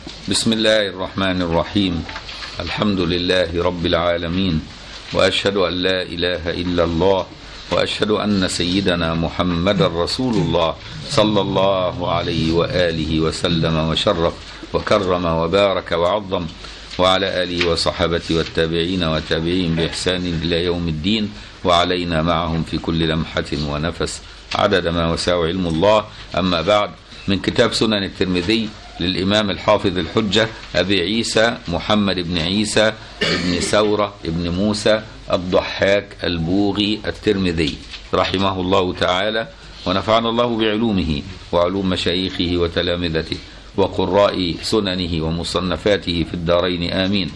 بسم الله الرحمن الرحيم الحمد لله رب العالمين واشهد ان لا اله الا الله واشهد ان سيدنا محمدا رسول الله صلى الله عليه واله وسلم وشرف وكرم وبارك وعظم وعلى اله وصحابته والتابعين وتابعين باحسان الى يوم الدين وعلينا معهم في كل لمحه ونفس عدد ما وسع علم الله اما بعد من كتاب سنن الترمذي للإمام الحافظ الحجة أبي عيسى محمد بن عيسى بن ثورة بن موسى الضحاك البوغي الترمذي رحمه الله تعالى ونفعنا الله بعلومه وعلوم مشايخه وتلامذته وقراء سننه ومصنفاته في الدارين آمين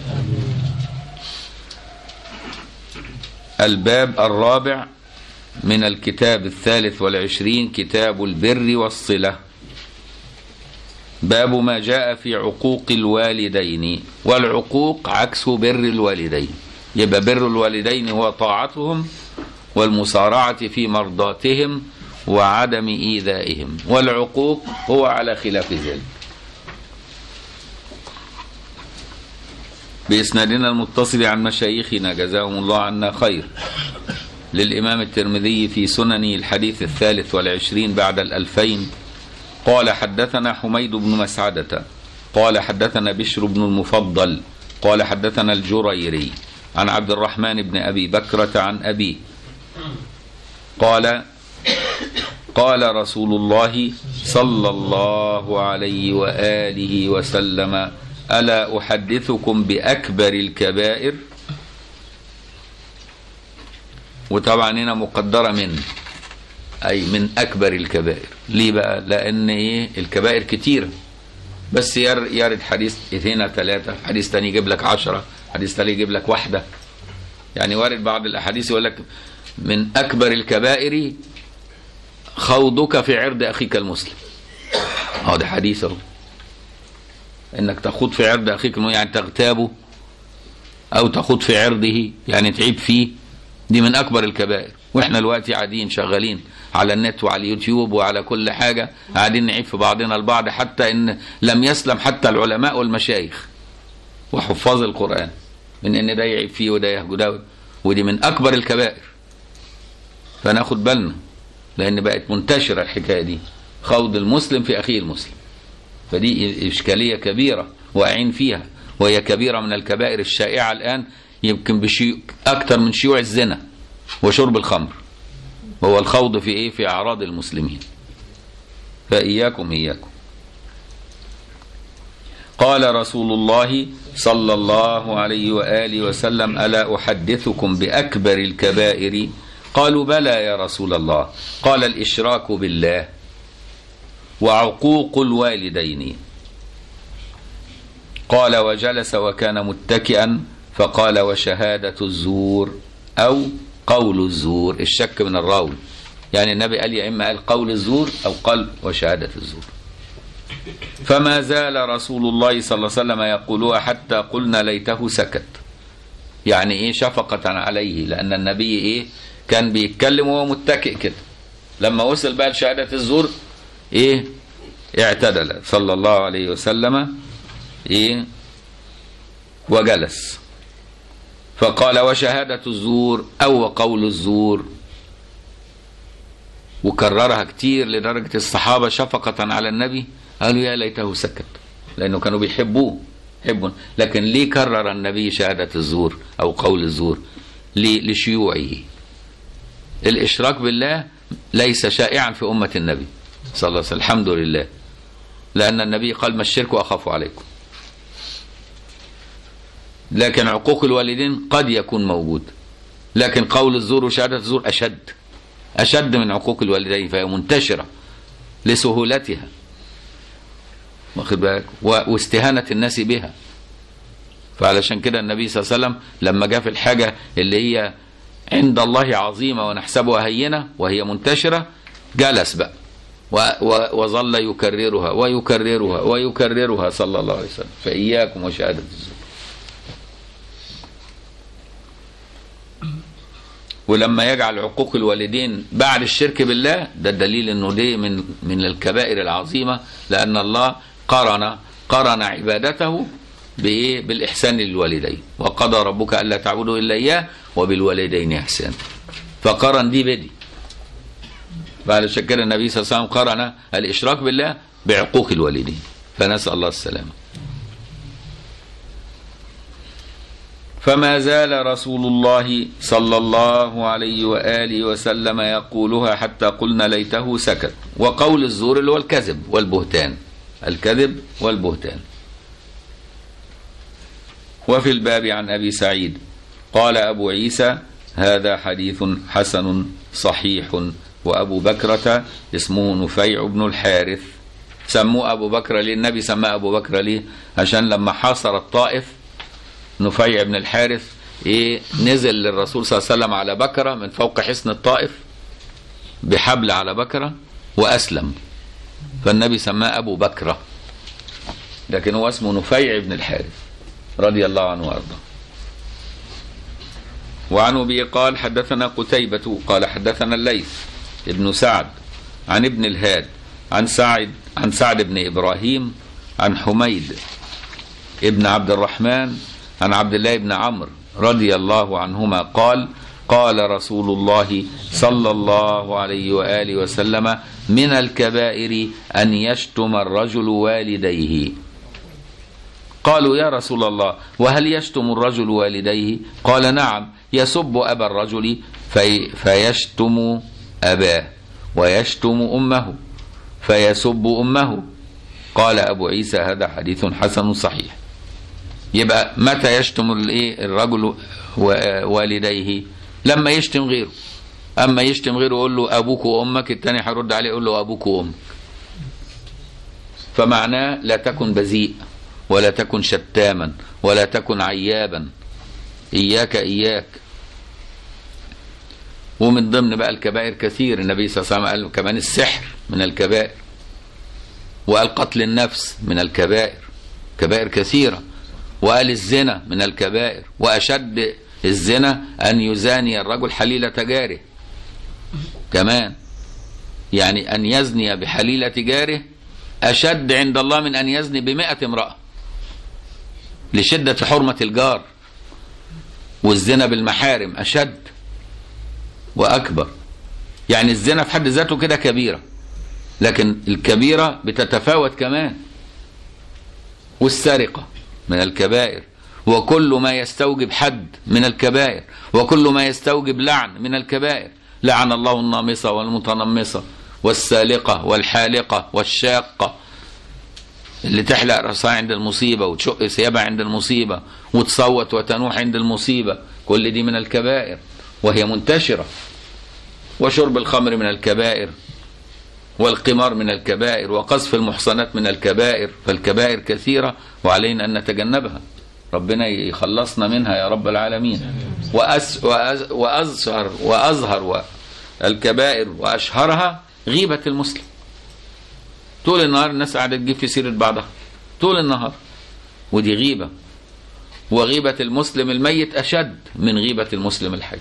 الباب الرابع من الكتاب الثالث والعشرين كتاب البر والصلة باب ما جاء في عقوق الوالدين والعقوق عكس بر الوالدين يبقى بر الوالدين هو طاعتهم والمسارعة في مرضاتهم وعدم إيذائهم والعقوق هو على خلاف ذلك بإسنادنا المتصل عن مشايخنا جزاهم الله عنا خير للإمام الترمذي في سننه الحديث الثالث والعشرين بعد الألفين قال حدثنا حميد بن مسعدة قال حدثنا بشر بن المفضل قال حدثنا الجريري عن عبد الرحمن بن أبي بكرة عن أبيه قال قال رسول الله صلى الله عليه وآله وسلم ألا أحدثكم بأكبر الكبائر وطبعا هنا مقدرة من أي من أكبر الكبائر ليه بقى لأن إيه الكبائر كتيرة بس يرد حديث اثنين ثلاثة حديث تاني يجيب لك عشرة حديث تاني يجيب لك واحدة يعني وارد بعض الأحاديث يقول لك من أكبر الكبائر خوضك في عرض أخيك المسلم أهو ده حديث أهو إنك تخوض في عرض أخيك المسلم يعني تغتابه أو تخوض في عرضه يعني تعيب فيه دي من أكبر الكبائر واحنا دلوقتي قاعدين شغالين على النت وعلى اليوتيوب وعلى كل حاجة قاعدين نعيب في بعضنا البعض حتى ان لم يسلم حتى العلماء والمشايخ وحفاظ القرآن من ان ده يعيب فيه وده يهجده ودي من اكبر الكبائر فناخد بالنا لان بقت منتشرة الحكاية دي خوض المسلم في اخيه المسلم فدي اشكالية كبيرة واقعين فيها وهي كبيرة من الكبائر الشائعة الان يمكن بشيء اكتر من شيوع الزنا وشرب الخمر وهو الخوض في ايه في اعراض المسلمين فاياكم اياكم قال رسول الله صلى الله عليه واله وسلم الا احدثكم باكبر الكبائر قالوا بلى يا رسول الله قال الاشراك بالله وعقوق الوالدين قال وجلس وكان متكئا فقال وشهاده الزور او قول الزور الشك من الراوي يعني النبي قال يا إما قال قول الزور أو قال وشهادة الزور فما زال رسول الله صلى الله عليه وسلم يقولها حتى قلنا ليته سكت يعني ايه شفقة عليه لأن النبي ايه كان بيتكلم وهو متكئ كده لما وصل بقى لشهادة الزور ايه اعتدل صلى الله عليه وسلم ايه وجلس فقال وشهادة الزور أو قول الزور وكررها كتير لدرجة الصحابة شفقة على النبي قالوا يا ليته سكت لأنه كانوا بيحبوه يحبون لكن ليه كرر النبي شهادة الزور أو قول الزور لشيوعه الإشراك بالله ليس شائعا في أمة النبي صلى الله عليه وسلم الحمد لله لأن النبي قال ما الشرك أخاف عليكم لكن عقوق الوالدين قد يكون موجود لكن قول الزور وشهادة الزور أشد أشد من عقوق الوالدين فهي منتشرة لسهولتها واخد بالك واستهانة الناس بها فعلشان كده النبي صلى الله عليه وسلم لما جاء في الحاجة اللي هي عند الله عظيمة ونحسبها هينة وهي منتشرة جلس بقى وظل يكررها ويكررها ويكررها صلى الله عليه وسلم فإياكم وشهادة الزور ولما يجعل عقوق الوالدين بعد الشرك بالله ده دليل انه دي من من الكبائر العظيمه لان الله قرن قرن عبادته بايه بالاحسان للوالدين وقضى ربك الا تعبدوا الا اياه وبالوالدين احسانا فقرن دي بدي بعد شكر النبي صلى الله عليه وسلم قرن الاشراك بالله بعقوق الوالدين فنسال الله السلامه فما زال رسول الله صلى الله عليه واله وسلم يقولها حتى قلنا ليته سكت وقول الزور اللي هو الكذب والبهتان الكذب والبهتان وفي الباب عن ابي سعيد قال ابو عيسى هذا حديث حسن صحيح وابو بكرة اسمه نفيع بن الحارث سموه ابو بكر ليه النبي سماه ابو بكر ليه عشان لما حاصر الطائف نفيع بن الحارث ايه نزل للرسول صلى الله عليه وسلم على بكرة من فوق حصن الطائف بحبل على بكرة واسلم فالنبي سماه ابو بكرة لكن هو اسمه نفيع بن الحارث رضي الله عنه وارضاه وعن ابي قال حدثنا قتيبة قال حدثنا الليث ابن سعد عن ابن الهاد عن سعد عن سعد بن ابراهيم عن حميد ابن عبد الرحمن عن عبد الله بن عمرو رضي الله عنهما قال قال رسول الله صلى الله عليه واله وسلم من الكبائر ان يشتم الرجل والديه قالوا يا رسول الله وهل يشتم الرجل والديه قال نعم يسب ابا الرجل في فيشتم اباه ويشتم امه فيسب امه قال ابو عيسى هذا حديث حسن صحيح يبقى متى يشتم الايه الرجل والديه لما يشتم غيره اما يشتم غيره يقول له ابوك وامك الثاني هيرد عليه يقول له ابوك وامك فمعناه لا تكن بذيء ولا تكن شتاما ولا تكن عيابا اياك اياك ومن ضمن بقى الكبائر كثير النبي صلى الله عليه وسلم قال كمان السحر من الكبائر وقال قتل النفس من الكبائر كبائر كثيره وقال الزنا من الكبائر واشد الزنا ان يزاني الرجل حليله جاره كمان يعني ان يزني بحليله جاره اشد عند الله من ان يزني بمئة امراه لشده حرمه الجار والزنا بالمحارم اشد واكبر يعني الزنا في حد ذاته كده كبيره لكن الكبيره بتتفاوت كمان والسرقه من الكبائر وكل ما يستوجب حد من الكبائر وكل ما يستوجب لعن من الكبائر لعن الله النامصة والمتنمصة والسالقة والحالقة والشاقة اللي تحلق رأسها عند المصيبة وتشق ثيابها عند المصيبة وتصوت وتنوح عند المصيبة كل دي من الكبائر وهي منتشرة وشرب الخمر من الكبائر والقمار من الكبائر وقذف المحصنات من الكبائر فالكبائر كثيرة وعلينا أن نتجنبها ربنا يخلصنا منها يا رب العالمين وأس وأز وأظهر وأظهر الكبائر وأشهرها غيبة المسلم طول النهار الناس قاعدة تجيب في سيرة بعضها طول النهار ودي غيبة وغيبة المسلم الميت أشد من غيبة المسلم الحي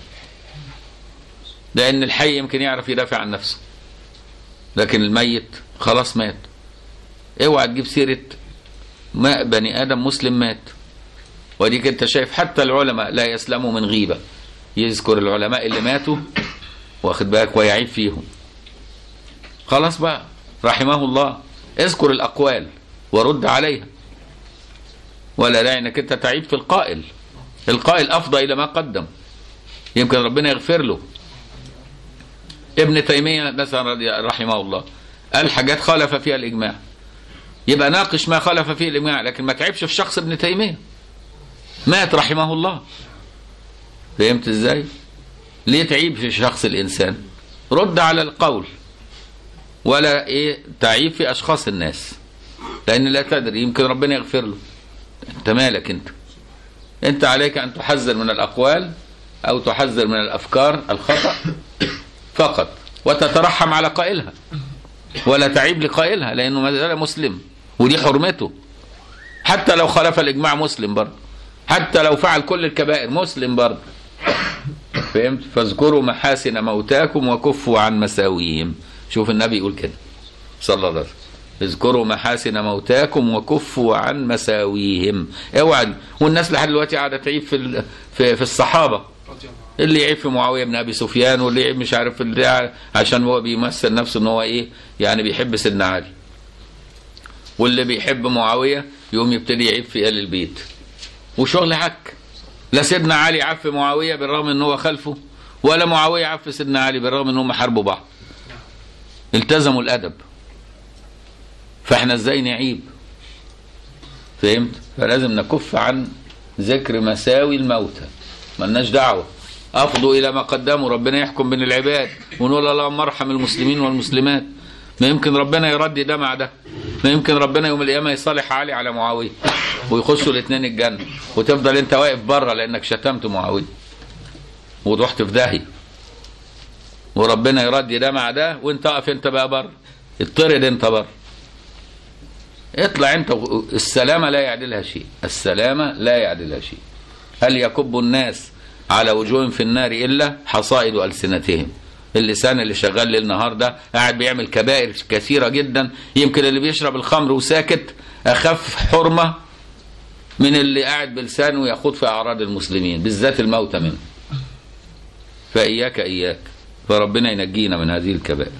لأن الحي يمكن يعرف يدافع عن نفسه لكن الميت خلاص مات اوعى تجيب سيرة ما بني آدم مسلم مات وديك انت شايف حتى العلماء لا يسلموا من غيبة يذكر العلماء اللي ماتوا واخد بالك ويعيب فيهم خلاص بقى رحمه الله اذكر الأقوال ورد عليها ولا داعي انك انت تعيب في القائل القائل افضى الى ما قدم يمكن ربنا يغفر له ابن تيمية مثلا رحمه الله قال حاجات خالف فيها الإجماع يبقى ناقش ما خالف فيه الإجماع لكن ما تعبش في شخص ابن تيمية مات رحمه الله فهمت ازاي ليه تعيب في شخص الإنسان رد على القول ولا ايه تعيب في أشخاص الناس لأن لا تدري يمكن ربنا يغفر له انت مالك انت انت عليك أن تحذر من الأقوال أو تحذر من الأفكار الخطأ فقط وتترحم على قائلها ولا تعيب لقائلها لانه ما زال مسلم ودي حرمته حتى لو خالف الاجماع مسلم برضه حتى لو فعل كل الكبائر مسلم برضه فهمت فاذكروا محاسن موتاكم وكفوا عن مساويهم شوف النبي يقول كده صلى الله عليه وسلم اذكروا محاسن موتاكم وكفوا عن مساويهم اوعى دي. والناس لحد دلوقتي قاعده تعيب في ال- في, في الصحابه رضي الله عنه اللي يعيب في معاويه بن ابي سفيان واللي يعيب مش عارف في البتاع عشان هو بيمثل نفسه ان هو ايه يعني بيحب سيدنا علي واللي بيحب معاويه يقوم يبتدي يعيب في ال البيت وشغل حك لا سيدنا علي عف معاويه بالرغم ان هو خلفه ولا معاويه عف سيدنا علي بالرغم ان هم حاربوا بعض التزموا الادب فاحنا ازاي نعيب فهمت فلازم نكف عن ذكر مساوي الموتى ملناش دعوه افضوا الى ما قدموا ربنا يحكم بين العباد ونقول اللهم ارحم المسلمين والمسلمات ما يمكن ربنا يردي ده مع ده ما يمكن ربنا يوم القيامه يصالح علي على معاويه ويخشوا الاثنين الجنه وتفضل انت واقف بره لانك شتمت معاويه ورحت في داهيه وربنا يردي ده مع ده وانت اقف انت بقى بره اطرد انت بره اطلع انت و- السلامه لا يعدلها شيء السلامه لا يعدلها شيء هل يكب الناس على وجوههم في النار الا حصائد السنتهم اللسان اللي شغال ليل نهار ده قاعد بيعمل كبائر كثيره جدا يمكن اللي بيشرب الخمر وساكت اخف حرمه من اللي قاعد بلسانه يخوض في اعراض المسلمين بالذات الموتى منه فاياك اياك فربنا ينجينا من هذه الكبائر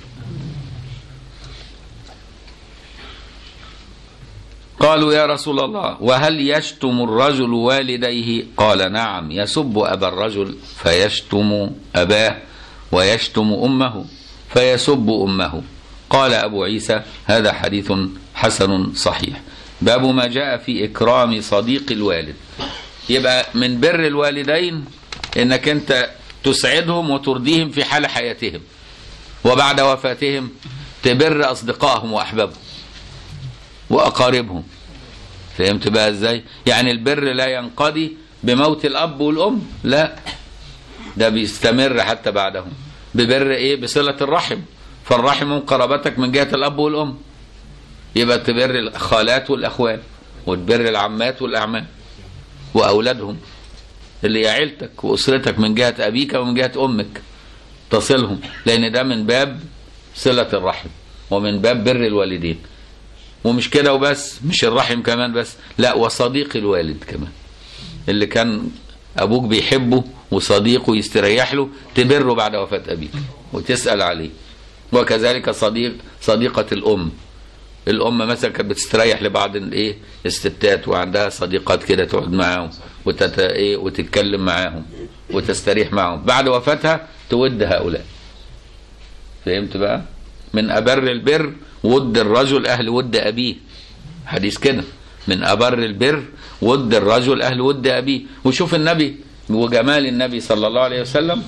قالوا يا رسول الله وهل يشتم الرجل والديه قال نعم يسب أبا الرجل فيشتم أباه ويشتم أمه فيسب أمه قال أبو عيسى هذا حديث حسن صحيح باب ما جاء في إكرام صديق الوالد يبقى من بر الوالدين إنك أنت تسعدهم وترضيهم في حال حياتهم وبعد وفاتهم تبر أصدقائهم وأحبابهم واقاربهم فهمت بقى ازاي يعني البر لا ينقضي بموت الاب والام لا ده بيستمر حتى بعدهم ببر ايه بصله الرحم فالرحم قرابتك من جهه الاب والام يبقى تبر الخالات والاخوال وتبر العمات والاعمام واولادهم اللي هي عيلتك واسرتك من جهه ابيك ومن جهه امك تصلهم لان ده من باب صله الرحم ومن باب بر الوالدين ومش كده وبس مش الرحم كمان بس لا وصديق الوالد كمان اللي كان ابوك بيحبه وصديقه يستريح له تبره بعد وفاة ابيك وتسأل عليه وكذلك صديق صديقة الام الام مثلا كانت بتستريح لبعض الايه الستات وعندها صديقات كده تقعد معاهم وتت... ايه وتتكلم معاهم وتستريح معاهم بعد وفاتها تود هؤلاء فهمت بقى من أبر البر ود الرجل أهل ود أبيه حديث كده من أبر البر ود الرجل أهل ود أبيه وشوف النبي وجمال النبي صلى الله عليه وسلم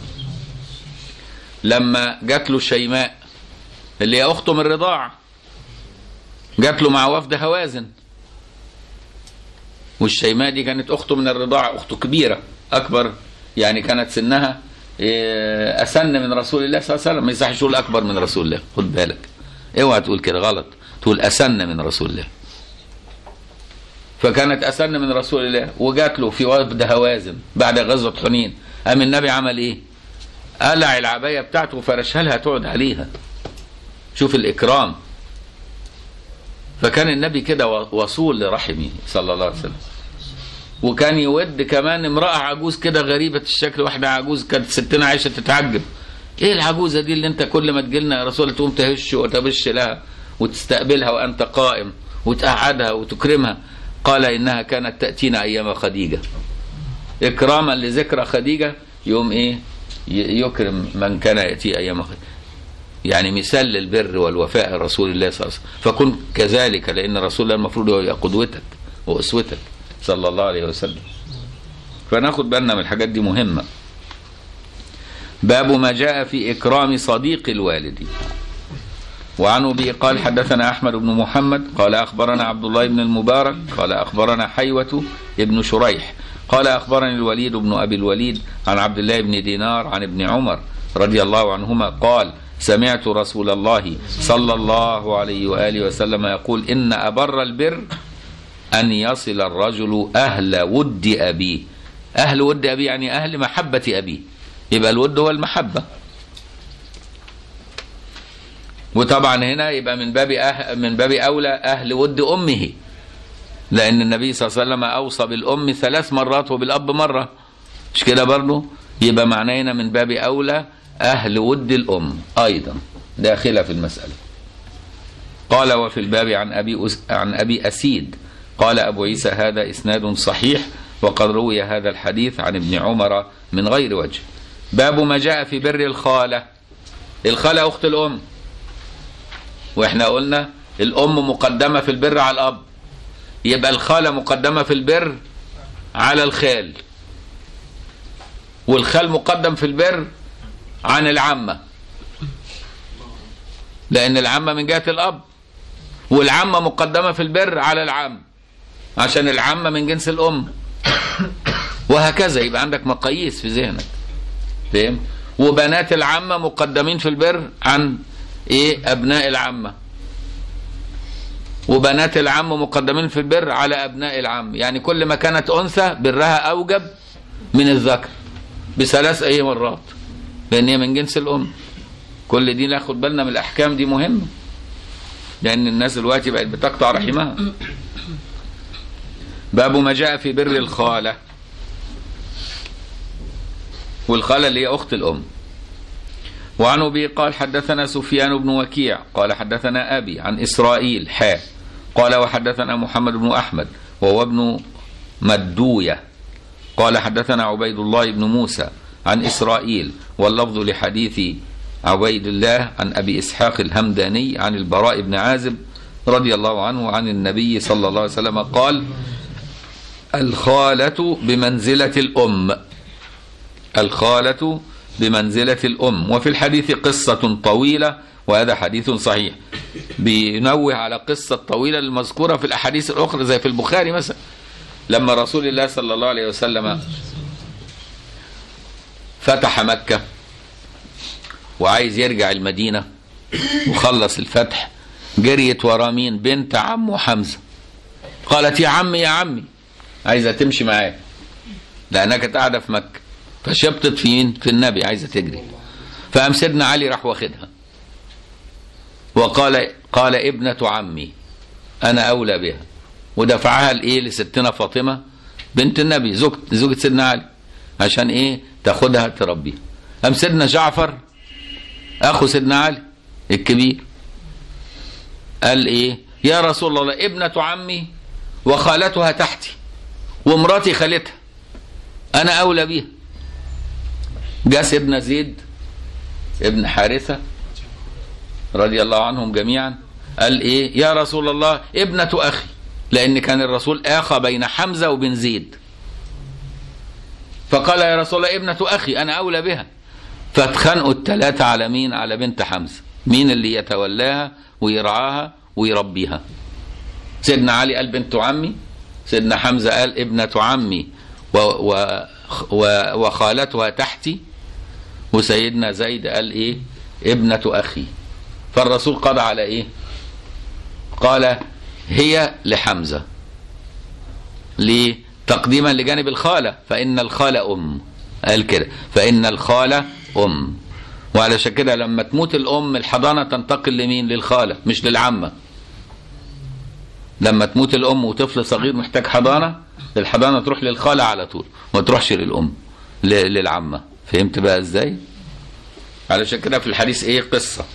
لما جات له شيماء اللي هي أخته من الرضاعة جات له مع وفد هوازن والشيماء دي كانت أخته من الرضاعة أخته كبيرة أكبر يعني كانت سنها إيه، أسن من رسول الله صلى الله عليه وسلم ما يصحش تقول أكبر من رسول الله خد بالك اوعى تقول كده غلط تقول أسن من رسول الله فكانت أسن من رسول الله وجات له في وفد هوازن بعد غزوة حنين قام النبي عمل إيه؟ قلع العباية بتاعته وفرشها لها تقعد عليها شوف الإكرام فكان النبي كده وصول لرحمه صلى الله عليه وسلم وكان يود كمان امرأة عجوز كده غريبة الشكل واحدة عجوز كانت ستنا عائشة تتعجب ايه العجوزة دي اللي انت كل ما تجيلنا يا رسول الله تقوم تهش وتبش لها وتستقبلها وانت قائم وتقعدها وتكرمها قال انها كانت تأتينا ايام خديجة اكراما لذكرى خديجة يوم ايه ي- يكرم من كان يأتي ايام خديجة يعني مثال للبر والوفاء رسول الله صلى الله عليه وسلم فكن كذلك لان رسول الله المفروض هو قدوتك واسوتك صلى الله عليه وسلم فناخد بالنا من الحاجات دي مهمه باب ما جاء في اكرام صديق الوالد وعن ابي قال حدثنا احمد بن محمد قال اخبرنا عبد الله بن المبارك قال اخبرنا حيوه ابن شريح قال اخبرني الوليد بن ابي الوليد عن عبد الله بن دينار عن ابن عمر رضي الله عنهما قال سمعت رسول الله صلى الله عليه واله وسلم يقول ان ابر البر أن يصل الرجل أهل ود أبيه أهل ود أبيه يعني أهل محبة أبيه يبقى الود هو المحبة وطبعا هنا يبقى من باب أه من باب اولى اهل ود امه لان النبي صلى الله عليه وسلم اوصى بالام ثلاث مرات وبالاب مره مش كده برضه يبقى معناه هنا من باب اولى اهل ود الام ايضا داخله في المساله قال وفي الباب عن ابي أس... عن ابي اسيد قال ابو عيسى هذا اسناد صحيح وقد روي هذا الحديث عن ابن عمر من غير وجه باب ما جاء في بر الخاله الخاله اخت الام واحنا قلنا الام مقدمه في البر على الاب يبقى الخاله مقدمه في البر على الخال والخال مقدم في البر عن العمه لان العمه من جهه الاب والعمه مقدمه في البر على العم عشان العمه من جنس الام وهكذا يبقى عندك مقاييس في ذهنك فاهم وبنات العمه مقدمين في البر عن ايه ابناء العمه وبنات العم مقدمين في البر على ابناء العم يعني كل ما كانت انثى برها اوجب من الذكر بثلاث اي مرات لان هي من جنس الام كل دي ناخد بالنا من الاحكام دي مهمه لان الناس دلوقتي بقت بتقطع رحمها باب ما جاء في بر الخاله والخاله اللي هي اخت الام وعن ابي قال حدثنا سفيان بن وكيع قال حدثنا ابي عن اسرائيل حا قال وحدثنا محمد بن احمد وهو ابن مدويه قال حدثنا عبيد الله بن موسى عن اسرائيل واللفظ لحديث عبيد الله عن ابي اسحاق الهمداني عن البراء بن عازب رضي الله عنه عن النبي صلى الله عليه وسلم قال الخالة بمنزلة الأم الخالة بمنزلة الأم وفي الحديث قصة طويلة وهذا حديث صحيح بينوه على قصة طويلة المذكورة في الأحاديث الأخرى زي في البخاري مثلا لما رسول الله صلى الله عليه وسلم فتح مكة وعايز يرجع المدينة وخلص الفتح جريت ورا مين بنت عمه حمزة قالت يا عمي يا عمي عايزة تمشي معاه لأنها كانت قاعدة في مكة فشبطت في مين في النبي عايزة تجري فقام سيدنا علي راح واخدها وقال قال ابنة عمي أنا أولى بها ودفعها لإيه لستنا فاطمة بنت النبي زوجة زوجة سيدنا علي عشان إيه تاخدها تربيها قام سيدنا جعفر أخو سيدنا علي الكبير قال إيه يا رسول الله ابنة عمي وخالتها تحتي ومراتي خالتها أنا أولى بيها جاء سيدنا زيد ابن حارثة رضي الله عنهم جميعا قال ايه يا رسول الله ابنة اخي لان كان الرسول اخى بين حمزة وبن زيد فقال يا رسول الله ابنة اخي انا اولى بها فاتخانقوا الثلاثة على مين على بنت حمزة مين اللي يتولاها ويرعاها ويربيها سيدنا علي قال بنت عمي سيدنا حمزة قال ابنة عمي و و و وخالتها تحتي وسيدنا زيد قال ايه ابنة اخي فالرسول قضى على ايه قال هي لحمزة ليه تقديما لجانب الخالة فإن الخالة أم قال كده فإن الخالة أم وعلشان كده لما تموت الأم الحضانة تنتقل لمين للخالة مش للعمة لما تموت الأم وطفل صغير محتاج حضانة الحضانة تروح للخالة على طول ما تروحش للأم للعمة فهمت بقى ازاي علشان كده في الحديث ايه قصة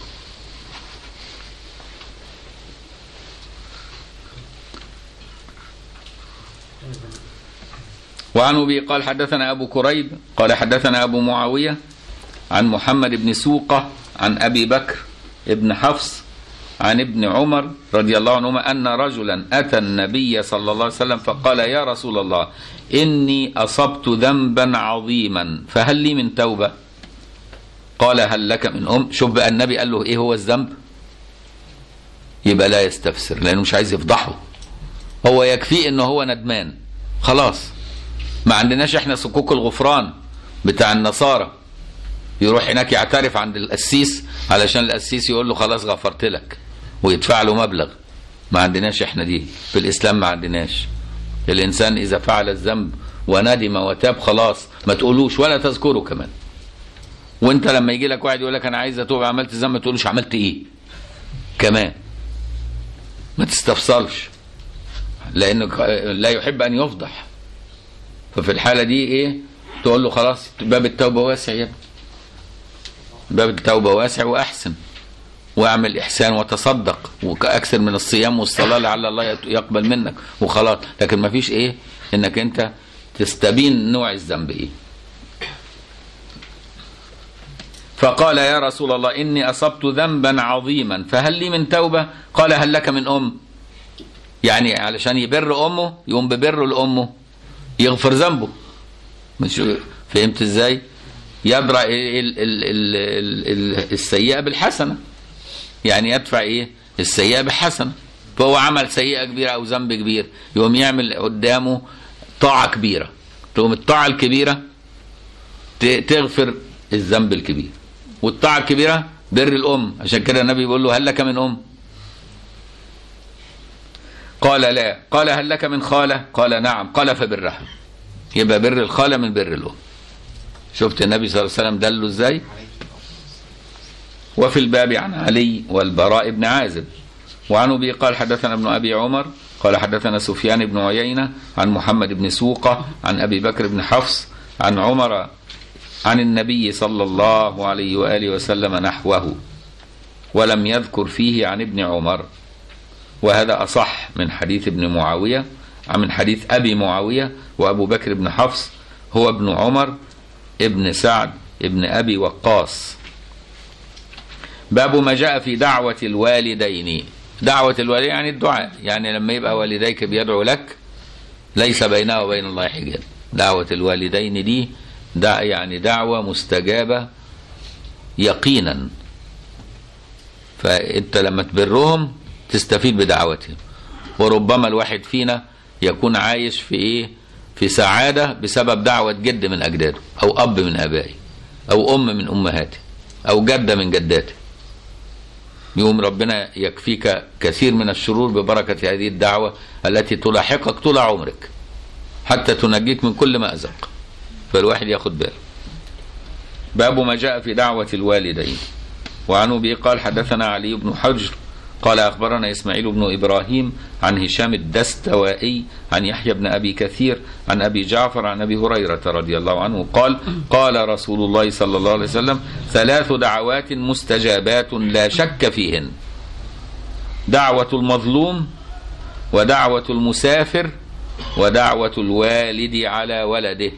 وعن ابي قال حدثنا ابو كريب قال حدثنا ابو معاويه عن محمد بن سوقه عن ابي بكر ابن حفص عن ابن عمر رضي الله عنهما ان رجلا اتى النبي صلى الله عليه وسلم فقال يا رسول الله اني اصبت ذنبا عظيما فهل لي من توبه؟ قال هل لك من ام؟ شوف بقى النبي قال له ايه هو الذنب؟ يبقى لا يستفسر لانه مش عايز يفضحه. هو يكفيه انه هو ندمان خلاص ما عندناش احنا صكوك الغفران بتاع النصارى يروح هناك يعترف عند القسيس علشان القسيس يقول له خلاص غفرت لك ويدفع له مبلغ ما عندناش احنا دي في الاسلام ما عندناش الانسان اذا فعل الذنب وندم وتاب خلاص ما تقولوش ولا تذكره كمان وانت لما يجي لك واحد يقول لك انا عايز اتوب عملت ذنب ما تقولوش عملت ايه كمان ما تستفصلش لانه لا يحب ان يفضح ففي الحاله دي ايه تقول له خلاص باب التوبه واسع يا ابني باب التوبه واسع واحسن واعمل احسان وتصدق واكثر من الصيام والصلاه لعل الله يقبل منك وخلاص لكن ما فيش ايه انك انت تستبين نوع الذنب ايه فقال يا رسول الله اني اصبت ذنبا عظيما فهل لي من توبه قال هل لك من ام يعني علشان يبر امه يقوم ببره لامه يغفر ذنبه مش فهمت ازاي يدرأ ال- ال- ال- ال- ال- السيئة بالحسنة يعني يدفع ايه السيئة بحسنة فهو عمل سيئة كبيرة او ذنب كبير يقوم يعمل قدامه طاعة كبيرة تقوم الطاعة الكبيرة ت- تغفر الذنب الكبير والطاعة الكبيرة بر الأم عشان كده النبي بيقول له هل لك من أم قال لا قال هل لك من خالة قال نعم قال فبرها يبقى بر الخالة من بر الأم شفت النبي صلى الله عليه وسلم دله ازاي وفي الباب عن علي والبراء بن عازب وعن ابي قال حدثنا ابن ابي عمر قال حدثنا سفيان بن عيينه عن محمد بن سوقه عن ابي بكر بن حفص عن عمر عن النبي صلى الله عليه واله وسلم نحوه ولم يذكر فيه عن ابن عمر وهذا اصح من حديث ابن معاويه من حديث ابي معاويه وابو بكر بن حفص هو ابن عمر ابن سعد ابن ابي وقاص باب ما جاء في دعوة الوالدين دعوة الوالدين يعني الدعاء يعني لما يبقى والديك بيدعو لك ليس بينها وبين الله حجاب دعوة الوالدين دي دع يعني دعوة مستجابة يقينا فانت لما تبرهم تستفيد بدعوتهم وربما الواحد فينا يكون عايش في ايه في سعادة بسبب دعوة جد من أجداده أو أب من آبائه أو أم من أمهاته أو جدة من جداته يوم ربنا يكفيك كثير من الشرور ببركة هذه الدعوة التي تلاحقك طول عمرك حتى تنجيك من كل مأزق فالواحد ياخد باله باب ما جاء في دعوة الوالدين وعن أبي قال حدثنا علي بن حجر قال أخبرنا إسماعيل بن إبراهيم عن هشام الدستوائي عن يحيى بن أبي كثير عن أبي جعفر عن أبي هريرة رضي الله عنه قال قال رسول الله صلى الله عليه وسلم ثلاث دعوات مستجابات لا شك فيهن دعوة المظلوم ودعوة المسافر ودعوة الوالد على ولده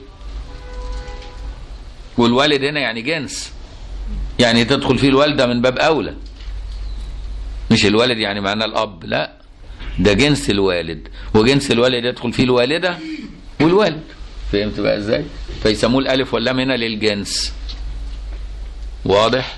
والوالد هنا يعني جنس يعني تدخل فيه الوالدة من باب أولى مش الوالد يعني معناه الاب لا ده جنس الوالد وجنس الوالد يدخل فيه الوالده والوالد فهمت بقى ازاي فيسموه الالف واللام هنا للجنس واضح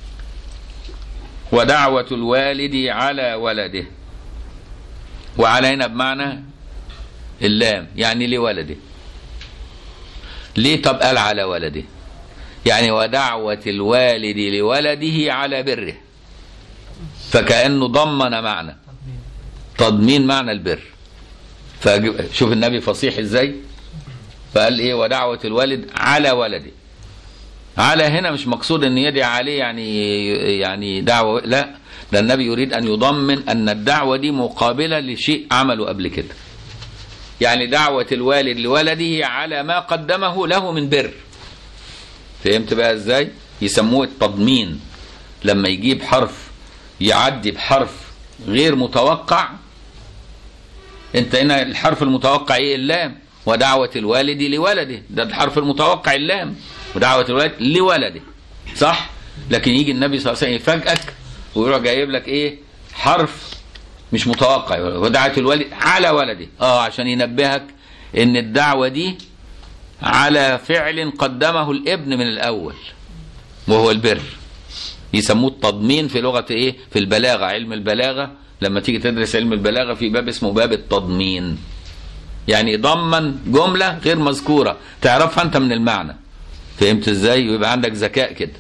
ودعوة الوالد على ولده وعلى هنا بمعنى اللام يعني لولده ليه طب قال على ولده يعني ودعوة الوالد لولده على بره فكأنه ضمن معنى تضمين معنى البر فشوف النبي فصيح ازاي فقال ايه ودعوة الوالد على ولده على هنا مش مقصود ان يدعي عليه يعني يعني دعوة لا ده النبي يريد ان يضمن ان الدعوة دي مقابلة لشيء عمله قبل كده يعني دعوة الوالد لولده على ما قدمه له من بر فهمت بقى ازاي يسموه التضمين لما يجيب حرف يعدي بحرف غير متوقع انت هنا الحرف المتوقع ايه اللام ودعوة الوالد لولده ده الحرف المتوقع اللام ودعوة الوالد لولده صح لكن يجي النبي صلى الله عليه وسلم يفاجئك ويروح جايب لك ايه حرف مش متوقع ودعوة الوالد على ولده اه عشان ينبهك ان الدعوة دي على فعل قدمه الابن من الاول وهو البر يسموه التضمين في لغه ايه في البلاغه علم البلاغه لما تيجي تدرس علم البلاغه في باب اسمه باب التضمين يعني ضمن جمله غير مذكوره تعرفها انت من المعنى فهمت ازاي ويبقى عندك ذكاء كده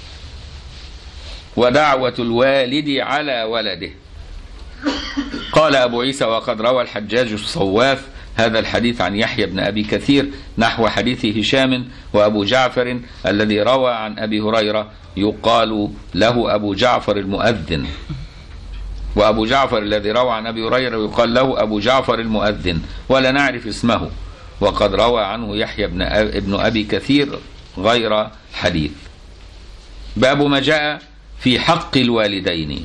ودعوة الوالد على ولده قال أبو عيسى وقد روى الحجاج الصواف هذا الحديث عن يحيى بن أبي كثير نحو حديث هشام وأبو جعفر الذي روى عن أبي هريرة يقال له أبو جعفر المؤذن وأبو جعفر الذي روى عن أبي هريرة يقال له أبو جعفر المؤذن ولا نعرف اسمه وقد روى عنه يحيى بن أ- ابن أبي كثير غير حديث باب ما جاء في حق الوالدين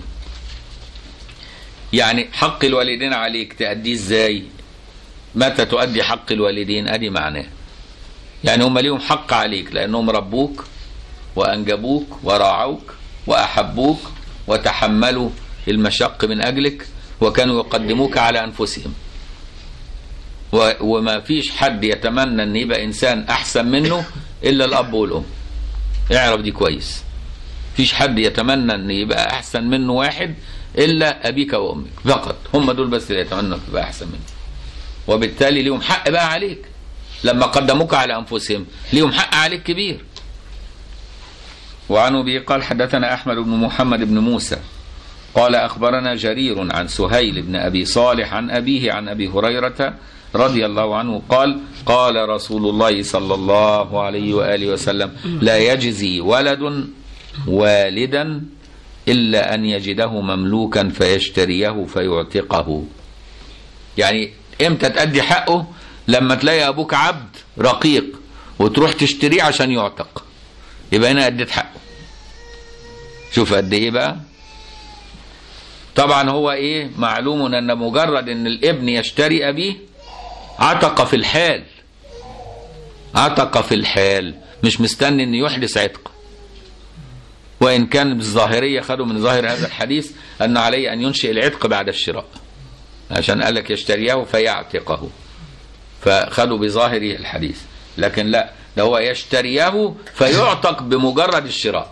يعني حق الوالدين عليك تأديه ازاي متى تؤدي حق الوالدين ادي معناه يعني هم ليهم حق عليك لانهم ربوك وانجبوك وراعوك واحبوك وتحملوا المشق من اجلك وكانوا يقدموك على انفسهم و- وما فيش حد يتمنى ان يبقى انسان احسن منه الا الاب والام اعرف دي كويس فيش حد يتمنى ان يبقى احسن منه واحد الا ابيك وامك فقط هم دول بس اللي يتمنوا انك تبقى احسن منه وبالتالي ليهم حق بقى عليك لما قدموك على انفسهم ليهم حق عليك كبير وعن ابي قال حدثنا احمد بن محمد بن موسى قال اخبرنا جرير عن سهيل بن ابي صالح عن ابيه عن ابي هريره رضي الله عنه قال قال رسول الله صلى الله عليه واله وسلم لا يجزي ولد والدا الا ان يجده مملوكا فيشتريه فيعتقه يعني امتى تأدي حقه لما تلاقي ابوك عبد رقيق وتروح تشتريه عشان يعتق يبقى هنا اديت حقه شوف قد ايه بقى طبعا هو ايه معلوم ان مجرد ان الابن يشتري ابيه عتق في الحال عتق في الحال مش مستني ان يحدث عتق وان كان الظاهريه خدوا من ظاهر هذا الحديث ان عليه ان ينشئ العتق بعد الشراء عشان قال لك يشتريه فيعتقه فخدوا بظاهر الحديث لكن لا ده هو يشتريه فيعتق بمجرد الشراء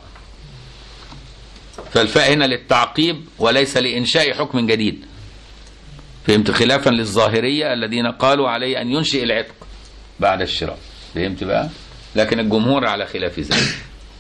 فالفاء هنا للتعقيب وليس لإنشاء حكم جديد فهمت خلافا للظاهرية الذين قالوا عليه أن ينشئ العتق بعد الشراء فهمت بقى لكن الجمهور على خلاف ذلك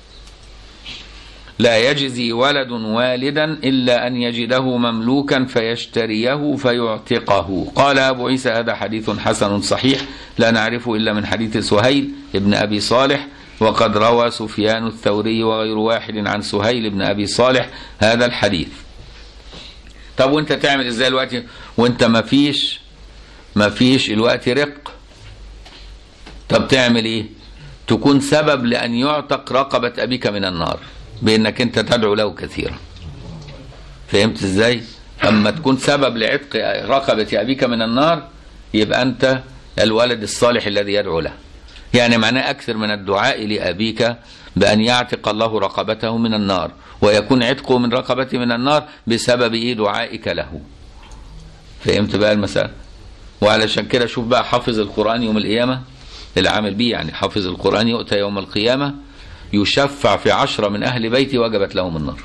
لا يجزي ولد والدا إلا أن يجده مملوكا فيشتريه فيعتقه قال أبو عيسى هذا حديث حسن صحيح لا نعرفه إلا من حديث سهيل ابن أبي صالح وقد روى سفيان الثوري وغير واحد عن سهيل بن أبي صالح هذا الحديث طب وانت تعمل ازاي الوقت وانت ما فيش ما فيش الوقت رق طب تعمل ايه تكون سبب لأن يعتق رقبة أبيك من النار بأنك أنت تدعو له كثيرا فهمت ازاي أما تكون سبب لعتق رقبة أبيك من النار يبقى أنت الولد الصالح الذي يدعو له يعني معناه أكثر من الدعاء لأبيك بأن يعتق الله رقبته من النار ويكون عتقه من رقبته من النار بسبب إيه دعائك له فهمت بقى المسألة وعلشان كده شوف بقى حافظ القرآن يوم القيامة العامل بيه يعني حافظ القرآن يؤتى يوم القيامة يشفع في عشرة من أهل بيتي وجبت لهم النار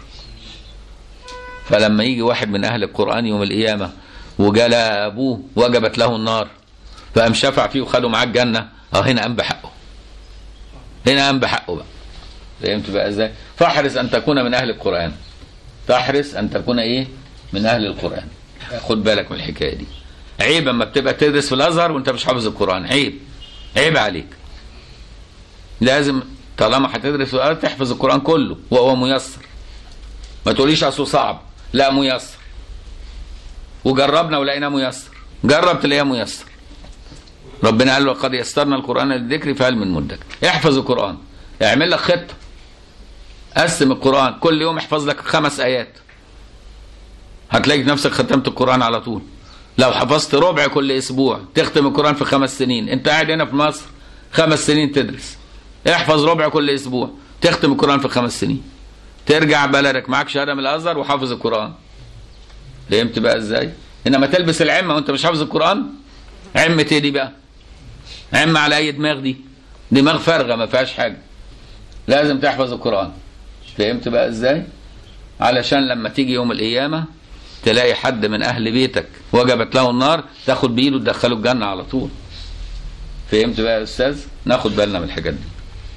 فلما يجي واحد من أهل القرآن يوم القيامة وجال أبوه وجبت له النار فقام شفع فيه وخدوا معاه الجنة اه هنا قام بحقه هنا قام بحقه بقى فهمت بقى ازاي فاحرص ان تكون من اهل القرآن تحرص ان تكون ايه من اهل القرآن خد بالك من الحكاية دي عيب اما بتبقى تدرس في الازهر وانت مش حافظ القرآن عيب عيب عليك لازم طالما هتدرس في الازهر تحفظ القرآن كله وهو ميسر ما تقوليش اصله صعب لا ميسر وجربنا ولقيناه ميسر جرب تلاقيه ميسر ربنا قال وقد يسرنا القرآن للذكر فهل من مدكر احفظ القرآن اعمل لك خطة قسم القرآن كل يوم احفظ لك خمس آيات هتلاقي نفسك ختمت القرآن على طول لو حفظت ربع كل أسبوع تختم القرآن في خمس سنين أنت قاعد هنا في مصر خمس سنين تدرس احفظ ربع كل أسبوع تختم القرآن في خمس سنين ترجع بلدك معاك شهادة من الأزهر وحافظ القرآن فهمت بقى ازاي؟ انما تلبس العمة وانت مش حافظ القرآن عمة ايه دي بقى؟ عمة على اي دماغ دي؟ دماغ فارغة ما فيهاش حاجة لازم تحفظ القرآن فهمت بقى ازاي؟ علشان لما تيجي يوم القيامة تلاقي حد من أهل بيتك وجبت له النار تاخد بإيده تدخله الجنة على طول فهمت بقى يا أستاذ؟ ناخد بالنا من الحاجات دي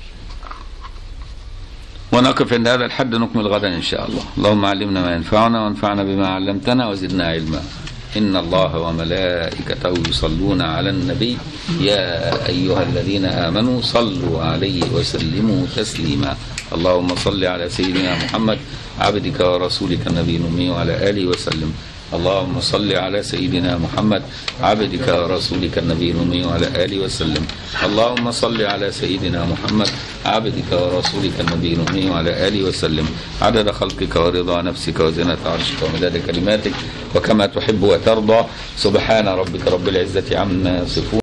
ونقف عند هذا الحد نكمل غدا إن شاء الله اللهم علمنا ما ينفعنا وانفعنا بما علمتنا وزدنا علما إن الله وملائكته يصلون على النبي يا أيها الذين آمنوا صلوا عليه وسلموا تسليما اللهم صل على سيدنا محمد عبدك ورسولك النبي الأمي وعلى آله وسلم اللهم صل على سيدنا محمد عبدك ورسولك النبي الأمي وعلى آله وسلم اللهم صل على سيدنا محمد عبدك ورسولك النبي الأمي وعلى آله وسلم عدد خلقك ورضا نفسك وزنة عرشك ومداد كلماتك وكما تحب وترضى سبحان ربك رب العزة عما يصفون